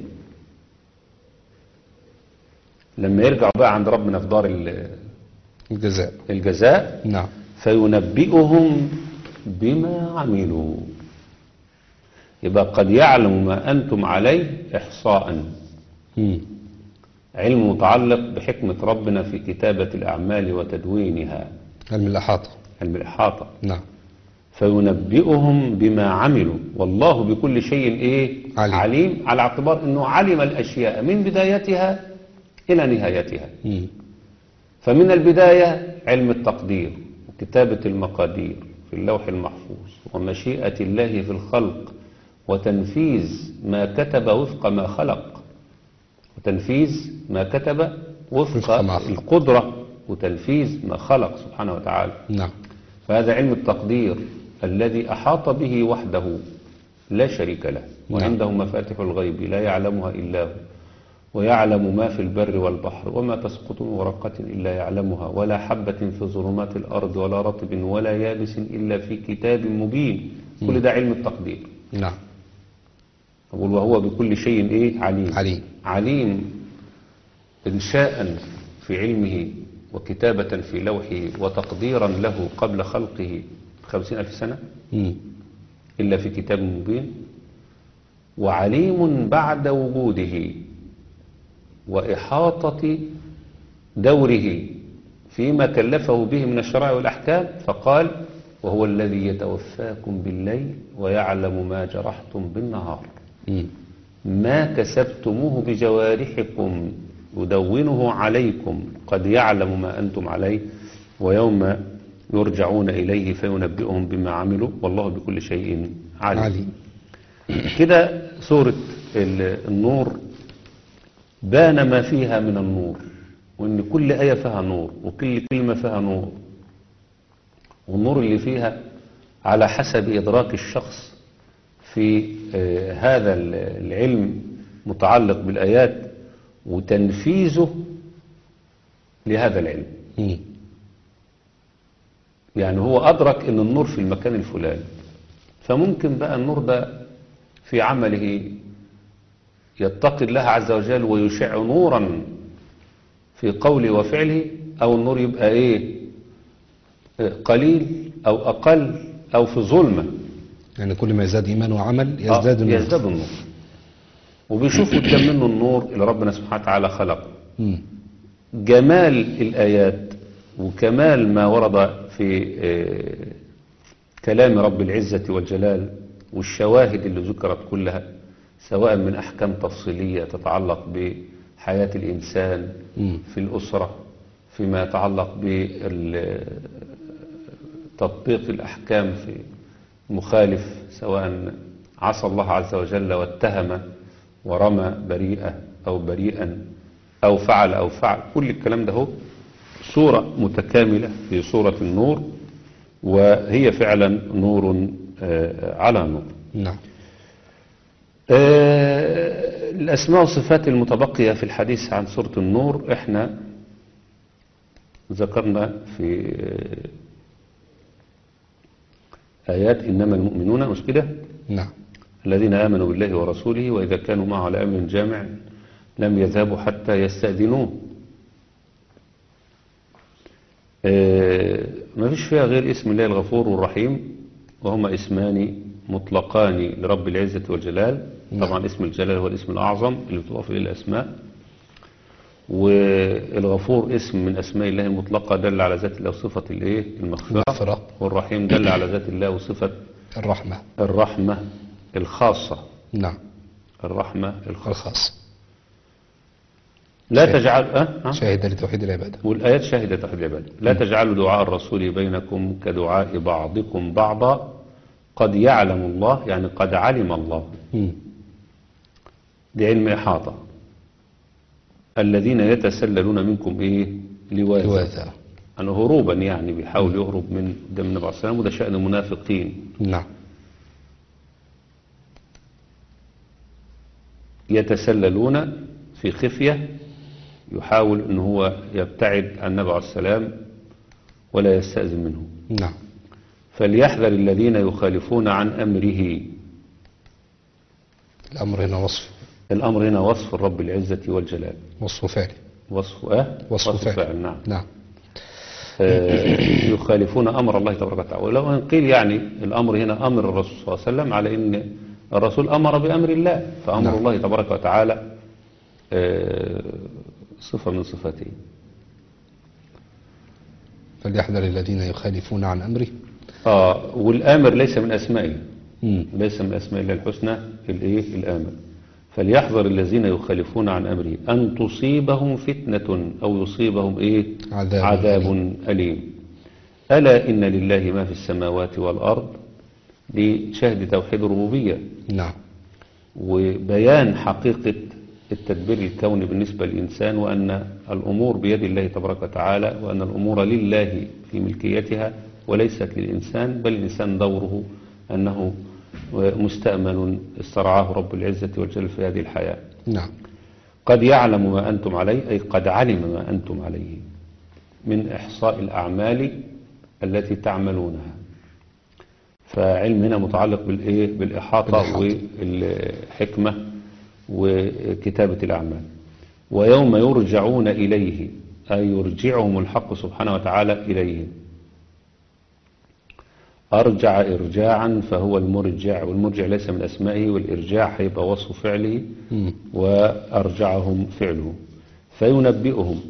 لما يرجعوا بقى عند ربنا في دار ال- الجزاء الجزاء نعم فينبئهم بما عملوا يبقى قد يعلم ما أنتم عليه إحصاء مم. علم متعلق بحكمة ربنا في كتابة الأعمال وتدوينها علم الإحاطة علم الإحاطة نعم فينبئهم بما عملوا والله بكل شيء إيه عليم. عليم على اعتبار أنه علم الأشياء من بدايتها إلى نهايتها مم. فمن البداية علم التقدير وكتابة المقادير في اللوح المحفوظ ومشيئة الله في الخلق وتنفيذ ما كتب وفق ما خلق وتنفيذ ما كتب وفق وفق ما خلق. القدرة وتنفيذ ما خلق سبحانه وتعالى نعم فهذا علم التقدير الذي أحاط به وحده لا شريك له وعنده مفاتح الغيب لا يعلمها إلا هو ويعلم ما في البر والبحر وما تسقط من ورقة إلا يعلمها ولا حبة في ظلمات الأرض ولا رطب ولا يابس إلا في كتاب مبين كل ده علم التقدير نعم أقول وهو بكل شيء إيه عليم عليم. عليم إنشاء في علمه وكتابة في لوحه وتقديرا له قبل خلقه خمسين ألف سنة مم. إلا في كتاب مبين وعليم بعد وجوده وإحاطة دوره فيما كلفه به من الشرائع والأحكام فقال وهو الذي يتوفاكم بالليل ويعلم ما جرحتم بالنهار مم. ما كسبتموه بجوارحكم يدونه عليكم قد يعلم ما أنتم عليه ويوم يرجعون إليه فينبئهم بما عملوا والله بكل شيء عليم عليم كده سورة ال- النور بان ما فيها من النور وإن كل آية فيها نور وكل كلمة فيها نور والنور اللي فيها على حسب إدراك الشخص في آه، هذا ال- العلم متعلق بالآيات وتنفيذه لهذا العلم مم. يعني هو أدرك أن النور في المكان الفلاني فممكن بقى النور ده في عمله يتقي الله عز وجل ويشع نورا في قوله وفعله أو النور يبقى إيه آه، قليل أو أقل أو في ظلمة يعني كل ما يزداد إيمان وعمل آه، يزداد النور يزداد النور وبيشوف قدام منه النور اللي ربنا سبحانه وتعالى خلقه مم. جمال الآيات وكمال ما ورد في آه، كلام رب العزة والجلال والشواهد اللي ذكرت كلها سواء من أحكام تفصيلية تتعلق بحياة الإنسان مم. في الأسرة فيما يتعلق بتطبيق الأحكام في مخالف سواء عصى الله عز وجل واتهم ورمى بريئة أو بريئا أو فعل أو فعل كل الكلام ده هو صورة متكاملة في صورة النور وهي فعلا نور آه، على نور نعم آه، الأسماء والصفات المتبقية في الحديث عن سورة النور احنا ذكرنا في آه، آيات إنما المؤمنون مش كده نعم الذين آمنوا بالله ورسوله وإذا كانوا معه على أمر جامع لم يذهبوا حتى يستأذنوه آه، ما فيش فيها غير اسم الله الغفور والرحيم وهما اسمان مطلقان لرب العزة والجلال نعم. طبعا اسم الجلال هو الاسم الأعظم اللي بتضاف إليه الأسماء والغفور اسم من أسماء الله المطلقة دل على ذات الله وصفة الإيه المغفرة المغفرة. والرحيم دل على ذات الله وصفة الرحمة الرحمة الخاصة نعم الرحمة الخاصة الخاص لا شاهد. تجعل أه؟ أه؟ شاهد لتوحيد العبادة والآيات شاهدة توحيد العبادة لا تجعلوا دعاء الرسول بينكم كدعاء بعضكم بعضا قد يعلم الله يعني قد علم الله مم. دي علم إحاطة الذين يتسللون منكم إيه لواذا لواذا أنه هروبا يعني بيحاول يهرب من دم النبي عليه السلام وده شأن المنافقين نعم يتسللون في خفية يحاول أن هو يبتعد عن النبي عليه السلام ولا يستأذن منه نعم فليحذر الذين يخالفون عن أمره الأمر هنا وصف الأمر هنا وصف الرب العزة والجلال وصف فعلي وصف أه؟ وصف فعل. فعل نعم نعم آه، يخالفون أمر الله تبارك وتعالى ولو أن قيل يعني الأمر هنا أمر الرسول صلى الله عليه وسلم على أن الرسول أمر بأمر الله فأمر نعم. الله تبارك وتعالى آه، صفة من صفاته فليحذر الذين يخالفون عن أمره آه والآمر ليس من أسمائه مم. ليس من أسماء الله الحسنى الإيه الآمر فليحذر الذين يخالفون عن أمره أن تصيبهم فتنة أو يصيبهم إيه عذاب عذاب أليم ألا إن لله ما في السماوات والأرض لشهد توحيد الربوبية نعم وبيان حقيقة التدبير الكوني بالنسبة للإنسان وأن الأمور بيد الله تبارك وتعالى وأن الأمور لله في ملكيتها وليست للإنسان بل الإنسان دوره أنه مستأمن استرعاه رب العزة والجل في هذه الحياة نعم قد يعلم ما أنتم عليه أي قد علم ما أنتم عليه من إحصاء الأعمال التي تعملونها فعلم هنا متعلق بالإيه بالإحاطة بالإحاطة. والحكمة وكتابة الأعمال ويوم يرجعون إليه أي يرجعهم الحق سبحانه وتعالى إليه أرجع إرجاعا فهو المرجع والمرجع ليس من أسمائه والإرجاع هيبقى وصف فعله مم. وأرجعهم فعله فينبئهم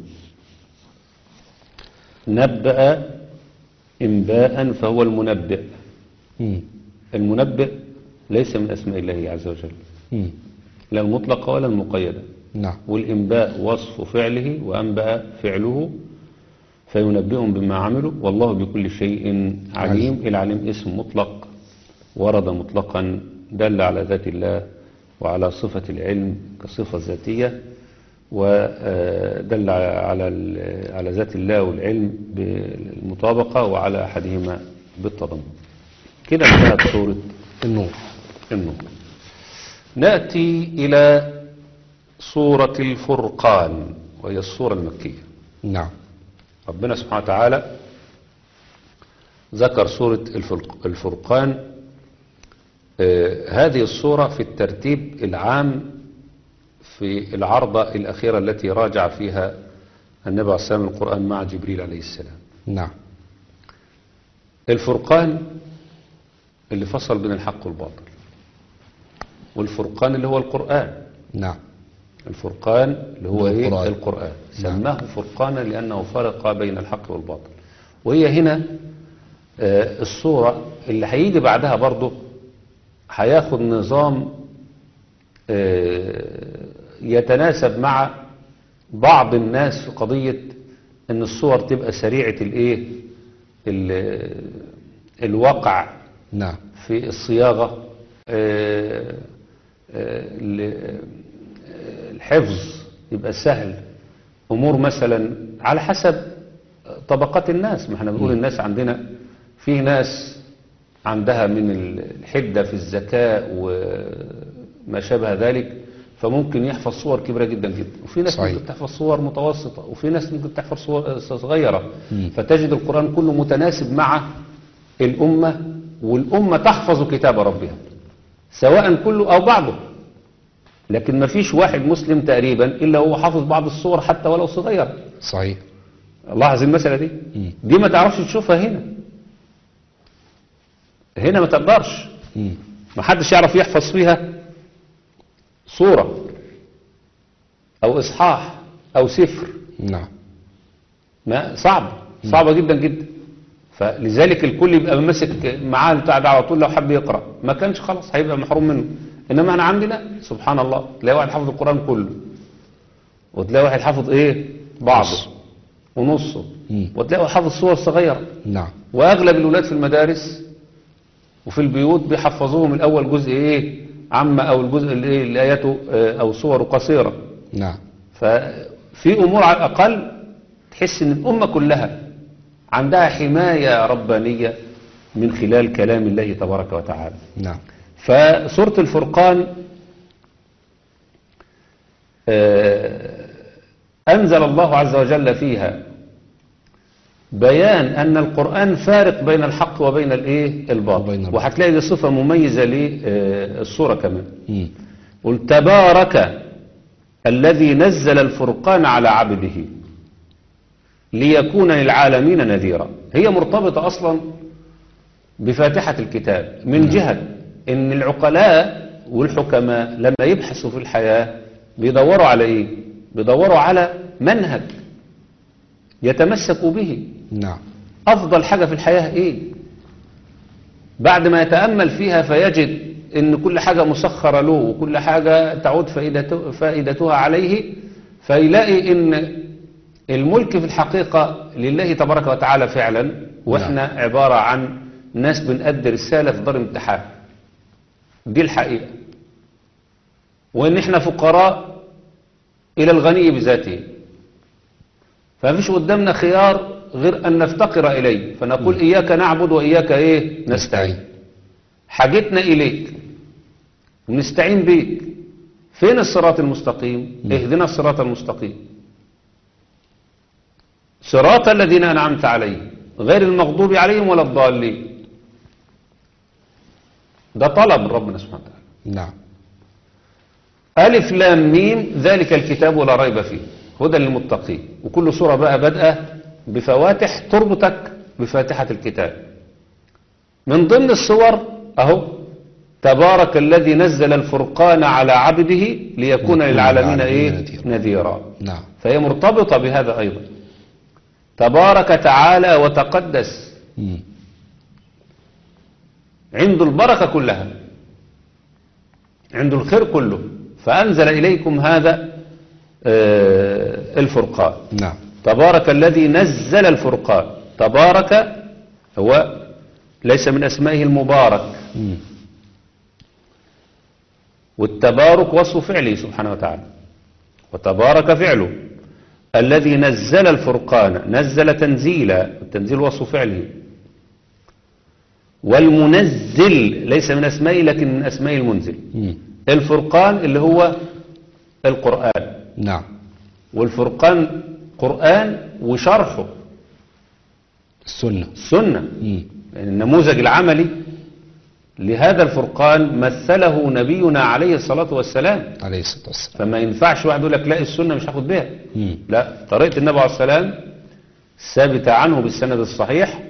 نبأ إنباء فهو المنبئ مم. المنبئ ليس من أسماء الله عز وجل مم. لا المطلقة ولا المقيدة نعم والإنباء وصف فعله وأنبأ فعله فينبئهم بما عملوا والله بكل شيء عليم العليم اسم مطلق ورد مطلقا دل على ذات الله وعلى صفة العلم كصفة ذاتية ودل على ال- على ذات الله والعلم بالمطابقة وعلى أحدهما بالتضمن كده انتهت سورة النور النور نأتي إلى سورة الفرقان وهي السورة المكية نعم ربنا سبحانه وتعالى ذكر سورة الفرق- الفرقان آه، هذه السورة في الترتيب العام في العرضة الأخيرة التي راجع فيها النبي عليه السلام القرآن مع جبريل عليه السلام نعم الفرقان اللي فصل بين الحق والباطل والفرقان اللي هو القرآن نعم الفرقان اللي هو ايه القرآن. القرآن سماه فرقانا لأنه فرق بين الحق والباطل وهي هنا آه، الصورة اللي هيجي بعدها برضه هياخد نظام آه، يتناسب مع بعض الناس في قضية ان الصور تبقى سريعة الايه ال- الواقع نعم في الصياغة آه، آه، ال- آه، الحفظ يبقى سهل أمور مثلا على حسب طبقات الناس ما احنا بنقول الناس عندنا في فيه ناس عندها من الحدة في الذكاء وما شابه ذلك فممكن يحفظ صور كبيرة جدا جدا وفي ناس صحيح. ممكن تحفظ صور متوسطة وفي ناس ممكن تحفظ صور صغيرة مم. فتجد القرآن كله متناسب مع الأمة والأمة تحفظ كتاب ربها سواء كله أو بعضه لكن ما فيش واحد مسلم تقريبا إلا هو حافظ بعض الصور حتى ولو صغيرة صحيح لاحظ المسألة دي مم. دي ما تعرفش تشوفها هنا هنا ما تقدرش مم. ما حدش يعرف يحفظ فيها صورة أو إصحاح أو سفر نعم ما صعب صعبة جدا جدا فلذلك الكل يبقى ماسك معاه بتاع ده على طول لو حب يقرأ ما كانش خلاص هيبقى محروم منه إنما أنا عندنا سبحان الله تلاقي واحد حافظ القرآن كله وتلاقي واحد حافظ إيه بعضه نص. ونصه مم. وتلاقي واحد حافظ صور صغيرة نعم واغلب الولاد في المدارس وفي البيوت بيحفظوهم الاول جزء ايه عامه او الجزء اللي ايه اللي اياته آه، او صوره قصيره نعم ففي امور على الاقل تحس ان الامه كلها عندها حمايه ربانيه من خلال كلام الله تبارك وتعالى نعم فسورة الفرقان آه، أنزل الله عز وجل فيها بيان أن القرآن فارق بين الحق وبين الإيه وبين الباطل الباطل. وهتلاقي دي صفة مميزة للصورة كمان مم. قل تبارك الذي نزل الفرقان على عبده ليكون للعالمين نذيرا هي مرتبطة أصلا بفاتحة الكتاب من جهة ان العقلاء والحكماء لما يبحثوا في الحياة بيدوروا على ايه بيدوروا على منهج يتمسكوا به نعم افضل حاجة في الحياة ايه بعد ما يتأمل فيها فيجد ان كل حاجة مسخرة له وكل حاجة تعود فائدته فائدتها عليه فيلاقي ان الملك في الحقيقة لله تبارك وتعالى فعلا واحنا عبارة عن ناس بنأدي رسالة في دار امتحان دي الحقيقة وان احنا فقراء الى الغني بذاته فمفيش قدامنا خيار غير ان نفتقر اليه فنقول اياك نعبد واياك ايه نستعين حاجتنا اليك ونستعين بيك فين الصراط المستقيم اهدنا الصراط المستقيم صراط الذين انعمت عليهم غير المغضوب عليهم ولا الضالين ده طلب من ربنا سبحانه وتعالى نعم ألف لام ميم ذلك الكتاب ولا ريب فيه هدى للمتقين وكل سورة بقى بادئة بفواتح تربطك بفاتحة الكتاب من ضمن الصور أهو تبارك الذي نزل الفرقان على عبده ليكون ليكون للعالمين للعالمين إيه نذيرا. نذيرا نعم فهي مرتبطة بهذا أيضا تبارك تعالى وتقدس مم. عنده البركة كلها عنده الخير كله فأنزل إليكم هذا آه، الفرقان نعم تبارك الذي نزل الفرقان تبارك هو ليس من أسمائه المبارك مم. والتبارك وصف فعله سبحانه وتعالى وتبارك فعله الذي نزل الفرقان نزل تنزيلا التنزيل وصف فعله والمنزل ليس من أسمائه لكن من أسماء المنزل مم. الفرقان اللي هو القرآن نعم والفرقان قرآن وشرحه السنة السنة مم. يعني النموذج العملي لهذا الفرقان مثله نبينا عليه الصلاة والسلام عليه الصلاة والسلام فما ينفعش واحد يقول لك لا السنة مش هاخد بها مم. لا طريقة النبي عليه السلام ثابتة عنه بالسند الصحيح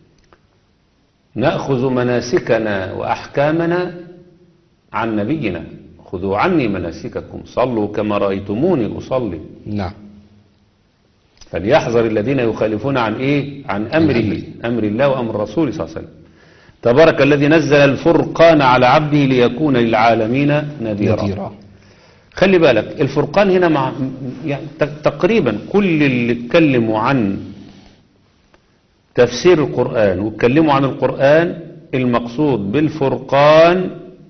نأخذ مناسكنا وأحكامنا عن نبينا خذوا عني مناسككم صلوا كما رأيتموني أصلي نعم فليحذر الذين يخالفون عن إيه عن أمره أمره. أمر الله وأمر الرسول صلى الله عليه وسلم تبارك الذي نزل الفرقان على عبده ليكون للعالمين نذيرا نذيرا خلي بالك الفرقان هنا مع يعني ت- تقريبا كل اللي اتكلموا عن تفسير القرآن واتكلموا عن القرآن المقصود بالفرقان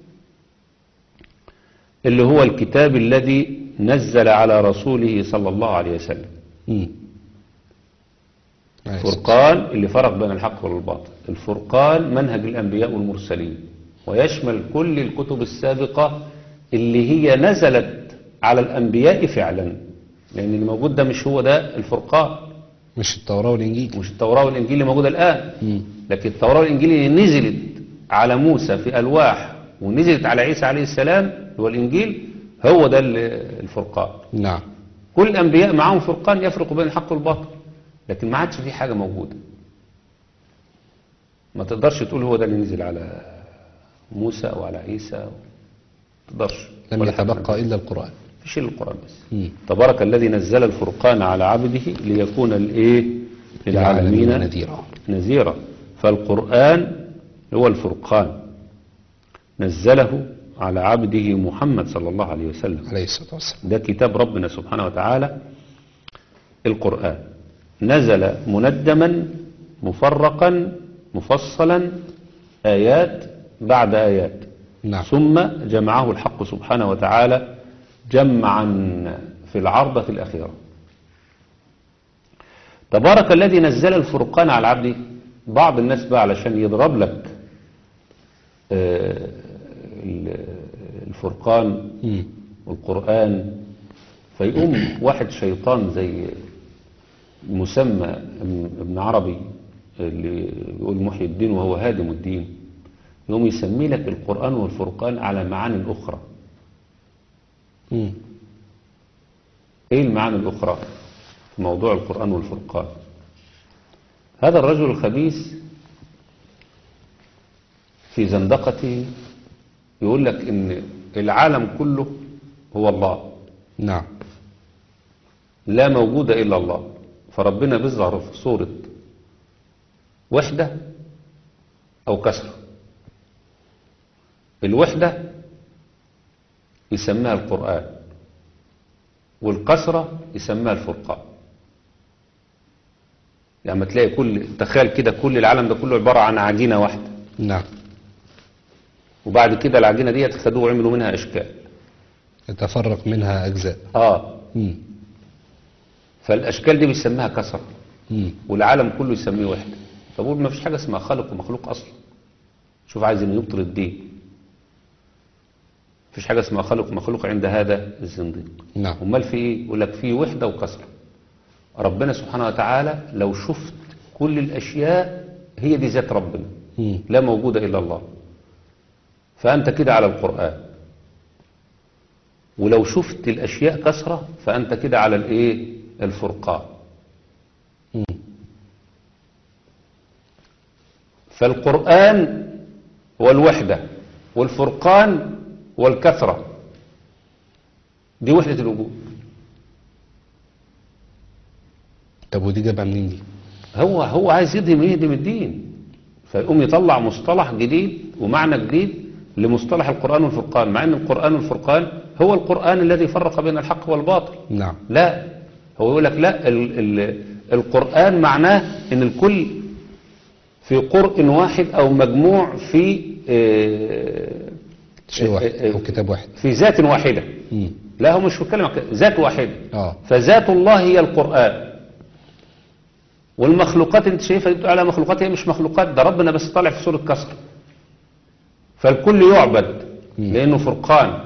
اللي هو الكتاب الذي نزل على رسوله صلى الله عليه وسلم مم. عليه الصلاة فرقان اللي فرق بين الحق والباطل الفرقان منهج الأنبياء والمرسلين ويشمل كل الكتب السابقة اللي هي نزلت على الأنبياء فعلا لأن اللي موجود ده مش هو ده الفرقان مش التوراة والإنجيل مش التوراة والإنجيل اللي موجودة الآن مم. لكن التوراة والإنجيل اللي نزلت على موسى في ألواح ونزلت على عيسى عليه السلام هو الإنجيل هو ده ال- الفرقان نعم كل الأنبياء معاهم فرقان يفرق بين الحق والباطل لكن ما عادش في حاجة موجودة ما تقدرش تقول هو ده اللي نزل على موسى أو على عيسى ما تقدرش لم ولا حاجة يتبقى إلا القرآن فيش إلا القرآن بس مم. تبارك الذي نزل الفرقان على عبده ليكون الايه للعالمين نذيرا نذيرا فالقرآن هو الفرقان نزله على عبده محمد صلى الله عليه وسلم عليه الصلاة والسلام ده كتاب ربنا سبحانه وتعالى القرآن نزل مندما مفرقا مفصلا آيات بعد آيات نعم ثم جمعه الحق سبحانه وتعالى جمعا في العرضة الأخيرة تبارك الذي نزل الفرقان على عبده بعض الناس بقى علشان يضرب لك آه، ال- الفرقان مم. والقرآن فيقوم واحد شيطان زي مسمى ابن ابن عربي اللي يقول محي الدين وهو هادم الدين يقوم يسمي لك القرآن والفرقان على معاني أخرى مم. ايه المعاني الأخرى في موضوع القرآن والفرقان هذا الرجل الخبيث في زندقته يقول لك ان العالم كله هو الله نعم لا موجود إلا الله فربنا بيظهر في صورة وحدة أو كسرة الوحدة يسميها القرآن والكسرة يسميها الفرقان لما تلاقي كل تخيل كده كل العالم ده كله عبارة عن عجينة واحدة نعم وبعد كده العجينة دي خدوه وعملوا منها أشكال يتفرق منها أجزاء آه مم. فالأشكال دي بيسميها كسرة مم. والعالم كله يسميه وحده فبقول ما فيش حاجة اسمها خالق ومخلوق أصلا شوف عايز انه يبطل الدين مفيش حاجة اسمها خالق ومخلوق عند هذا الزنديق نعم امال في ايه يقول لك في وحدة وكسرة ربنا سبحانه وتعالى لو شفت كل الأشياء هي دي ذات ربنا مم. لا موجودة إلا الله فأنت كده على القرآن ولو شفت الأشياء كسرة فأنت كده على الإيه الفرقان مم. فالقرآن هو الوحدة والفرقان والكثرة دي وحدة الوجود طب ودي جابها منين دي هو هو عايز يدهم يهدم الدين فيقوم يطلع مصطلح جديد ومعنى جديد لمصطلح القرآن والفرقان مع ان القرآن والفرقان هو القرآن الذي فرق بين الحق والباطل نعم لا هو يقول لك لا ال ال القرآن معناه ان الكل في قرء واحد او مجموع في آه، شيء واحد آه، آه، أو كتاب واحد في ذات واحدة مم. لا هو مش بيتكلم عن كده، ذات واحدة اه فذات الله هي القرآن والمخلوقات انت شايفها دي بتقول عليها مخلوقات هي مش مخلوقات ده ربنا بس طالع في سورة كسر فالكل يعبد مم. لأنه فرقان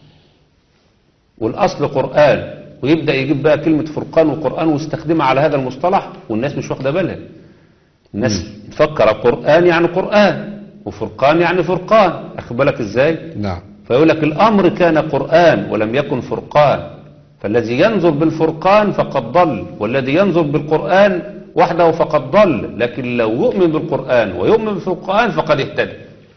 والأصل قرآن ويبدأ يجيب بقى كلمة فرقان وقرآن ويستخدمها على هذا المصطلح والناس مش واخدة بالها الناس تفكر قرآن يعني قرآن وفرقان يعني فرقان أخد بالك ازاي نعم فيقول لك الأمر كان قرآن ولم يكن فرقان فالذي ينظر بالفرقان فقد ضل والذي ينظر بالقرآن وحده فقد ضل لكن لو يؤمن بالقرآن ويؤمن بالفرقان فقد اهتدى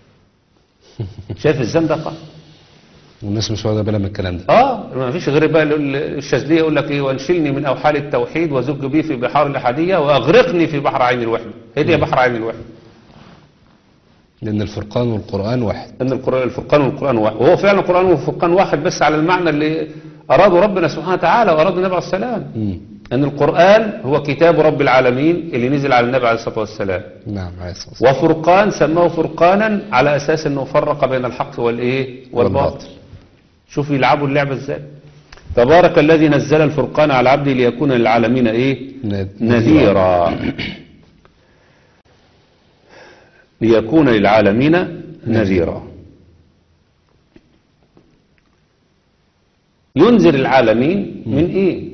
شايف الزندقة والناس مش واخدة بالها من الكلام ده اه ما فيش غير بقى ال- الشاذلية يقول لك ايه وانشلني من اوحال التوحيد وزج بي في بحار الاحادية واغرقني في بحر عين الوحدة هي دي بحر عين الوحدة لأن الفرقان والقرآن واحد ان القرآن الفرقان والقرآن واحد وهو فعلا القرآن والفرقان واحد بس على المعنى اللي اراده ربنا سبحانه وتعالى واراد النبي عليه السلام مم. ان القرآن هو كتاب رب العالمين اللي نزل على النبي عليه الصلاة والسلام نعم عليه الصلاة والسلام وفرقان سماه فرقانا على اساس انه فرق بين الحق والايه والباطل والباطل. شوف يلعبوا اللعبة ازاي تبارك الذي نزل الفرقان على عبده ليكون للعالمين ايه نذ- نذيرا ليكون للعالمين نذيرا ينذر العالمين من ايه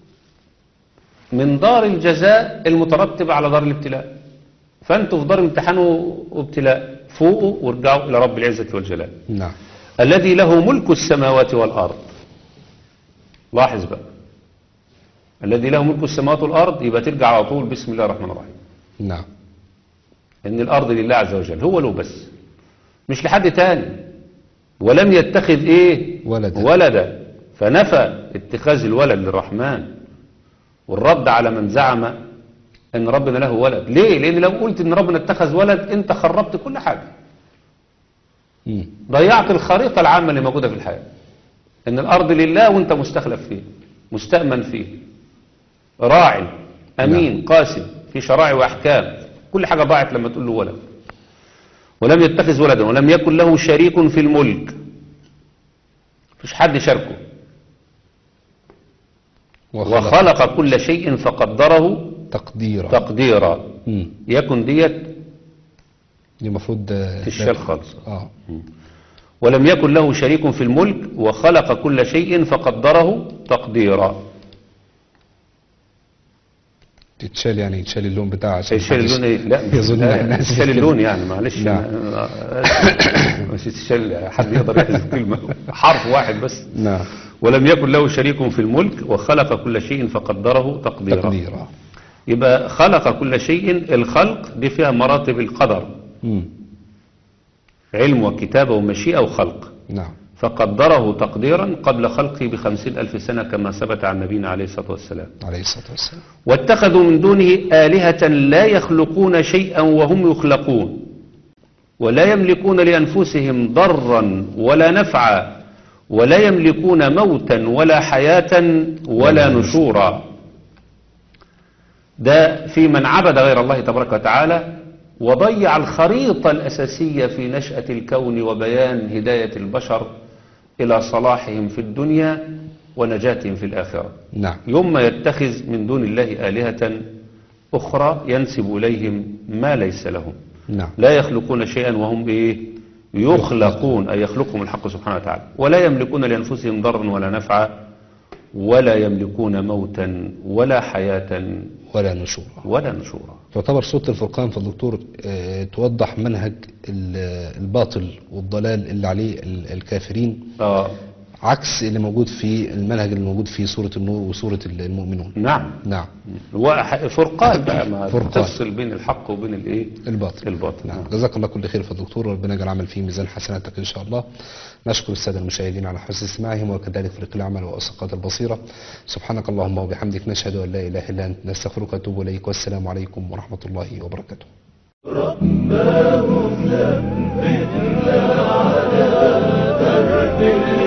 من دار الجزاء المترتبة على دار الابتلاء فانتوا في دار امتحان وابتلاء فوقوا وارجعوا الى رب العزة والجلال نعم الذي له ملك السماوات والأرض لاحظ بقى الذي له ملك السماوات والأرض يبقى ترجع على طول بسم الله الرحمن الرحيم نعم إن الأرض لله عز وجل هو له بس مش لحد تاني ولم يتخذ إيه ولدا. ولدا فنفى اتخاذ الولد للرحمن والرد على من زعم ان ربنا له ولد ليه لان لو قلت ان ربنا اتخذ ولد انت خربت كل حاجه مم. ضيعت الخريطة العامة اللي موجودة في الحياة ان الارض لله وانت مستخلف فيه مستأمن فيه راعي امين قاسم في شرائع واحكام كل حاجة ضاعت لما تقول له ولد ولم يتخذ ولدا ولم يكن له شريك في الملك مفيش حد شاركه وخلق وخلق كل شيء فقدره تقديرا تقديرا مم. يكن ديت دي المفروض آه، تشال خالص اه ولم يكن له شريك في الملك وخلق كل شيء فقدره تقديرا تتشال يعني يتشال اللون بتاعها عشان يشيل محدش اللون ايه لا مش- يظن لا، الناس يشيل كده. اللون يعني معلش نعم. أنا- مش يشيل حد يقدر يحذف كلمة حرف واحد بس نعم ولم يكن له شريك في الملك وخلق كل شيء فقدره تقديرا تقديرا يبقى خلق كل شيء الخلق دي فيها مراتب القدر مم. علم وكتابة ومشيئة وخلق نعم فقدره تقديرا قبل خلقه بخمسين ألف سنة كما ثبت عن نبينا عليه الصلاة والسلام عليه الصلاة والسلام واتخذوا من دونه آلهة لا يخلقون شيئا وهم يخلقون ولا يملكون لأنفسهم ضرا ولا نفعا ولا يملكون موتا ولا حياة ولا نشورا ده في من عبد غير الله تبارك وتعالى وضيع الخريطة الأساسية في نشأة الكون وبيان هداية البشر إلى صلاحهم في الدنيا ونجاتهم في الآخرة نعم يوم ما يتخذ من دون الله آلهة أخرى ينسب إليهم ما ليس لهم نعم لا يخلقون شيئا وهم إيه يخلقون أي يخلقهم الحق سبحانه وتعالى ولا يملكون لأنفسهم ضرا ولا نفعا ولا يملكون موتا ولا حياة ولا نشورا ولا نشورا تعتبر سورة الفرقان في الدكتور آه، توضح منهج ال- الباطل والضلال اللي عليه ال- الكافرين آه عكس اللي موجود في المنهج اللي موجود في سورة النور وسورة المؤمنون نعم نعم هو فرقان بقى ما فرقان. تفصل بين الحق وبين الايه الباطل الباطل نعم جزاك الله كل خير في الدكتور وربنا يجعل العمل فيه ميزان حسناتك ان شاء الله نشكر الساده المشاهدين على حسن استماعهم وكذلك فريق العمل واسقاط البصيره سبحانك اللهم وبحمدك نشهد ان لا اله الا انت نستغفرك ونتوب اليك والسلام عليكم ورحمه الله وبركاته رباه